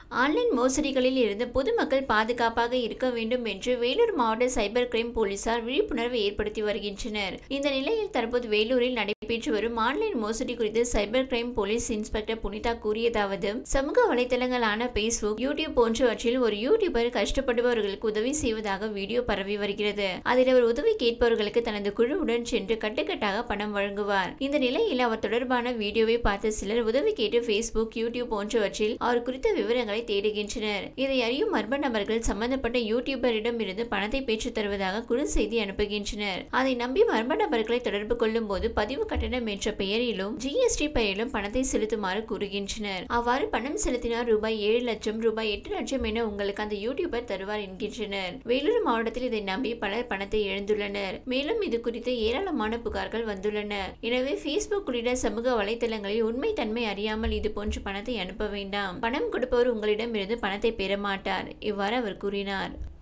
online மோசடிகளில் இருந்து பொதுமக்கள் பாதுகாப்பாக இருக்க வேண்டும் என்று வேலூர் மாவட்ட சைபர் கிரைம் போலீசார் விழிப்புணர்வு ஏற்படுத்தி வருகின்றனர் இந்த நிலையில் தற்போது வேலூரில் நடைபெற்று வரும் ஆன்லைன் மோசடி குறித்து cyber crime police inspector Punitha கூறியதாவது சமூக வலைதளங்களான பேஸ்புக் யூடியூப் போன்றவற்றில் ஒரு யூடியூபர் கஷ்டப்படுபவர்களுக்கு உதவி செய்வதாக வீடியோ பரவி வருகிறது அதில் அவர் உதவி கேட்பவர்களுக்கு தனது குழுவுடன் சென்று கட்டுக்கட்டாக பணம் வழங்குவார் இந்த நிலையில் அவர் தொடர்பான வீடியோவை பார்த்த சிலர் உதவி கேட்டு பேஸ்புக் யூடியூப் போன்றவற்றில் அவர் குறித்த விவரங்களை தேடுகின்றனர் இதை அறியும் மர்ம நபர்கள் சம்பந்தப்பட்ட யூடியூபரிடம் இருந்து பணத்தை பெற்றுத் தருவதாக குறுஞ்செய்தி அனுப்புகின்றனர் அதை நம்பி மர்ம நபர்களை தொடர்பு கொள்ளும் போது பதிவு கட்டணம் என்ற பெயரிலும் ஜிஎஸ்டி பெயரிலும் பணத்தை செலுத்துமாறு கூறுகின்றனர் அவ்வாறு பணம் செலுத்தினார் ரூபாய் ஏழு லட்சம் ரூபாய் எட்டு லட்சம் என உங்களுக்கு அந்த யூடியூபர் தருவார் என்கின்றனர் வேலூர் மாவட்டத்தில் இதை நம்பி பலர் பணத்தை இழந்துள்ளனர் மேலும் இது குறித்து ஏராளமான புகார்கள் வந்துள்ளன எனவே பேஸ்புக் உள்ளிட்ட சமூக வலைதளங்களில் உண்மை தன்மை அறியாமல் இது போன்ற பணத்தை அனுப்ப வேண்டாம் பணம் கொடுப்பவர் உங்களிடம் இருந்து பணத்தை பெற மாட்டார் இவ்வாறு அவர் கூறினார்